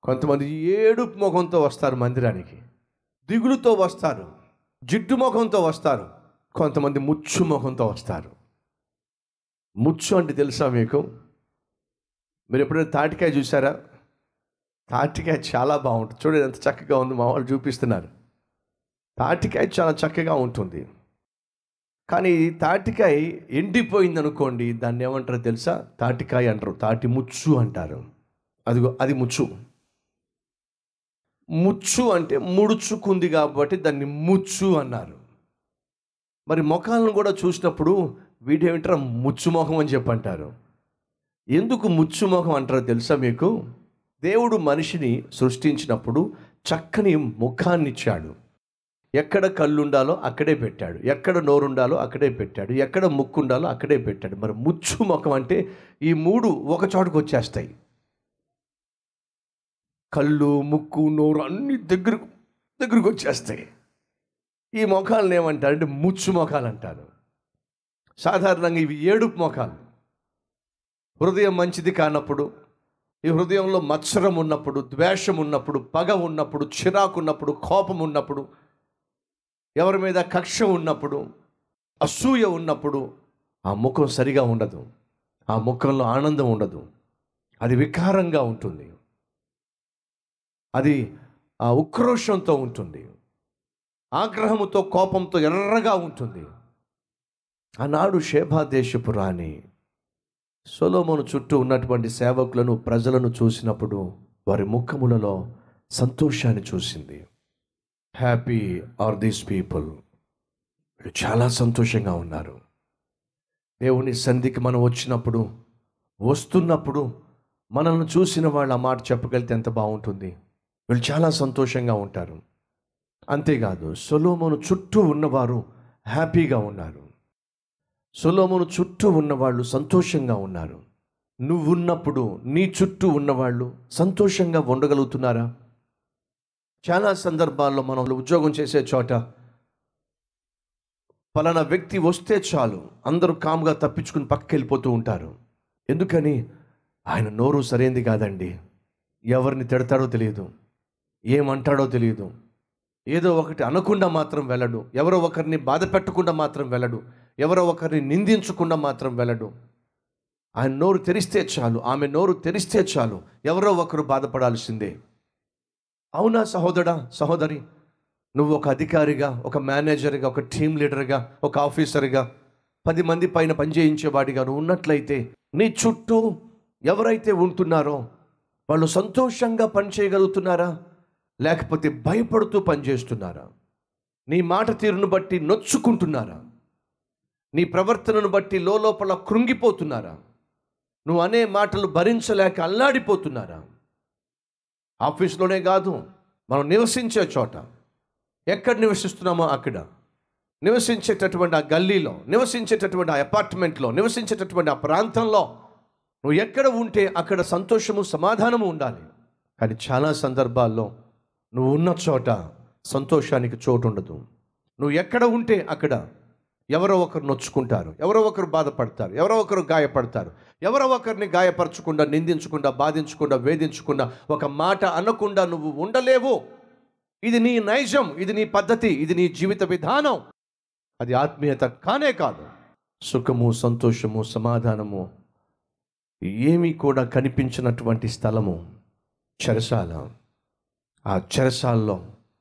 కొంతమంది ఏడుపు ముఖంతో వస్తారు మందిరానికి దిగులుతో వస్తారు జిడ్డు ముఖంతో వస్తారు కొంతమంది ముచ్చు ముఖంతో వస్తారు ముచ్చు అంటే తెలుసా మీకు మీరు ఎప్పుడైనా తాటికాయ చూసారా తాటికాయ చాలా బాగుంటుంది చూడండి ఎంత చక్కగా ఉంది మా వాళ్ళు చూపిస్తున్నారు తాటికాయ చాలా చక్కగా ఉంటుంది కానీ ఈ తాటికాయ ఎండిపోయింది అనుకోండి దాన్ని ఏమంటారో తెలుసా తాటికాయ అంటారు తాటి ముచ్చు అంటారు అదిగో అది ముచ్చు ముచ్చు అంటే ముడుచుకుంది కాబట్టి దాన్ని ముచ్చు అన్నారు మరి ముఖాలను కూడా చూసినప్పుడు వీడేమిటారా ముచ్చు ముఖం అని చెప్పంటారు ఎందుకు ముచ్చు ముఖం అంటారో తెలుసా మీకు దేవుడు మనిషిని సృష్టించినప్పుడు చక్కని ముఖాన్ని ఇచ్చాడు ఎక్కడ కళ్ళు ఉండాలో అక్కడే పెట్టాడు ఎక్కడ నోరు ఉండాలో అక్కడే పెట్టాడు ఎక్కడ ముక్కు ఉండాలో అక్కడే పెట్టాడు మరి ముచ్చు ముఖం అంటే ఈ మూడు ఒక చోటకు వచ్చేస్తాయి కళ్ళు ముక్కు నోరు అన్ని దగ్గరకు దగ్గరకు వచ్చేస్తాయి ఈ ముఖాలను ఏమంటారు అంటే ముచ్చు ముఖాలు అంటారు సాధారణంగా ఇవి ఏడుపు ముఖాలు హృదయం మంచిది కానప్పుడు ఈ హృదయంలో మత్సరం ఉన్నప్పుడు ద్వేషం ఉన్నప్పుడు పగ ఉన్నప్పుడు చిరాకు ఉన్నప్పుడు కోపం ఉన్నప్పుడు ఎవరి మీద కక్ష ఉన్నప్పుడు అసూయ ఉన్నప్పుడు ఆ ముఖం సరిగా ఉండదు ఆ ముఖంలో ఆనందం ఉండదు అది వికారంగా ఉంటుంది అది ఆ ఉక్రోషంతో ఉంటుంది ఆగ్రహముతో కోపంతో ఎర్రగా ఉంటుంది ఆనాడు షేభా దేశపు రాణి సొలోమోను చుట్టూ ఉన్నటువంటి సేవకులను ప్రజలను చూసినప్పుడు వారి ముఖములలో సంతోషాన్ని చూసింది హ్యాపీ ఆర్ దీస్ పీపుల్ వీళ్ళు చాలా సంతోషంగా ఉన్నారు దేవుని సంధికి మనం వచ్చినప్పుడు వస్తున్నప్పుడు మనల్ని చూసిన వాళ్ళు ఆ మాట చెప్పగలిగితే ఎంత బాగుంటుంది వీళ్ళు చాలా సంతోషంగా ఉంటారు అంతేకాదు సొలోమోను చుట్టూ ఉన్నవారు హ్యాపీగా ఉన్నారు సొలోమోను చుట్టూ ఉన్నవాళ్ళు సంతోషంగా ఉన్నారు నువ్వున్నప్పుడు నీ చుట్టూ ఉన్నవాళ్ళు సంతోషంగా ఉండగలుగుతున్నారా చాలా సందర్భాల్లో మనం ఉద్యోగం చేసే చోట పలానా వ్యక్తి వస్తే చాలు అందరూ కామ్గా తప్పించుకుని పక్కకి వెళ్ళిపోతూ ఉంటారు ఎందుకని ఆయన నోరు సరైంది కాదండి ఎవరిని తిడతాడో తెలియదు ఏమంటాడో తెలియదు ఏదో ఒకటి అనకుండా మాత్రం వెళ్ళడు ఎవరో ఒకరిని బాధ పెట్టకుండా మాత్రం వెళ్ళడు ఎవరో ఒకరిని నిందించకుండా మాత్రం వెళ్ళడు ఆయన నోరు తెరిస్తే చాలు ఆమె నోరు తెరిస్తే చాలు ఎవరో ఒకరు బాధపడాల్సిందే అవునా సహోదరా సహోదరి నువ్వు ఒక అధికారిగా ఒక మేనేజర్గా ఒక టీం లీడర్గా ఒక ఆఫీసర్గా పది మంది పైన పనిచేయించేవాడిగా నువ్వు ఉన్నట్లయితే నీ చుట్టూ ఎవరైతే ఉంటున్నారో వాళ్ళు సంతోషంగా పనిచేయగలుగుతున్నారా లేకపోతే భయపడుతూ పనిచేస్తున్నారా నీ మాట తీరును బట్టి నొచ్చుకుంటున్నారా నీ ప్రవర్తనను బట్టి లోపల కృంగిపోతున్నారా నువ్వు అనే మాటలు భరించలేక అల్లాడిపోతున్నారా ఆఫీస్లోనే కాదు మనం నివసించే చోట ఎక్కడ నివసిస్తున్నామో అక్కడ నివసించేటటువంటి ఆ గల్లీలో నివసించేటటువంటి ఆ అపార్ట్మెంట్లో నివసించేటటువంటి ఆ ప్రాంతంలో నువ్వు ఎక్కడ ఉంటే అక్కడ సంతోషము సమాధానము ఉండాలి కానీ చాలా సందర్భాల్లో నువ్వు ఉన్న చోట సంతోషానికి చోటు ఉండదు నువ్వు ఎక్కడ ఉంటే అక్కడ ఎవరో ఒకరు నొచ్చుకుంటారు ఎవరో ఒకరు బాధపడతారు ఎవరో ఒకరు గాయపడతారు ఎవరో ఒకరిని గాయపరచకుండా నిందించకుండా బాధించకుండా వేధించకుండా ఒక మాట అనకుండా నువ్వు ఉండలేవు ఇది నీ నైజం ఇది నీ పద్ధతి ఇది నీ జీవిత విధానం అది ఆత్మీయత కానే కాదు సుఖము సంతోషము సమాధానము ఏమీ కూడా కనిపించినటువంటి స్థలము చెరసాల ఆ చెరసాల్లో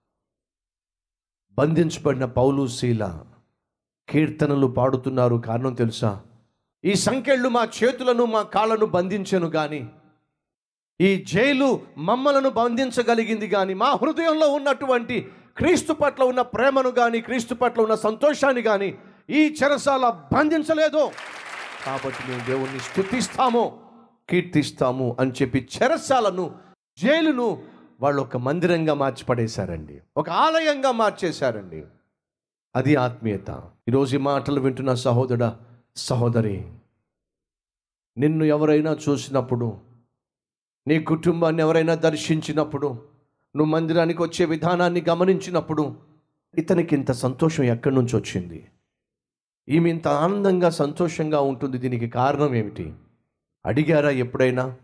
బంధించబడిన పౌలు శీల కీర్తనలు పాడుతున్నారు కారణం తెలుసా ఈ సంఖ్యలు మా చేతులను మా కాళ్ళను బంధించను కానీ ఈ జైలు మమ్మలను బంధించగలిగింది కానీ మా హృదయంలో ఉన్నటువంటి క్రీస్తు పట్ల ఉన్న ప్రేమను కానీ క్రీస్తు పట్ల ఉన్న సంతోషాన్ని కానీ ఈ చెరసాల బంధించలేదు కాబట్టి మేము దేవుణ్ణి స్థుతిస్తాము కీర్తిస్తాము అని చెప్పి చెరసాలను జైలును వాళ్ళు ఒక మందిరంగా మార్చి పడేశారండి ఒక ఆలయంగా మార్చేశారండి అది ఆత్మీయత ఈరోజు ఈ మాటలు వింటున్న సహోదరుడా సహోదరి నిన్ను ఎవరైనా చూసినప్పుడు నీ కుటుంబాన్ని ఎవరైనా దర్శించినప్పుడు నువ్వు మందిరానికి వచ్చే విధానాన్ని గమనించినప్పుడు ఇతనికి ఇంత సంతోషం ఎక్కడి నుంచి వచ్చింది ఈమె ఇంత ఆనందంగా సంతోషంగా ఉంటుంది దీనికి కారణం ఏమిటి అడిగారా ఎప్పుడైనా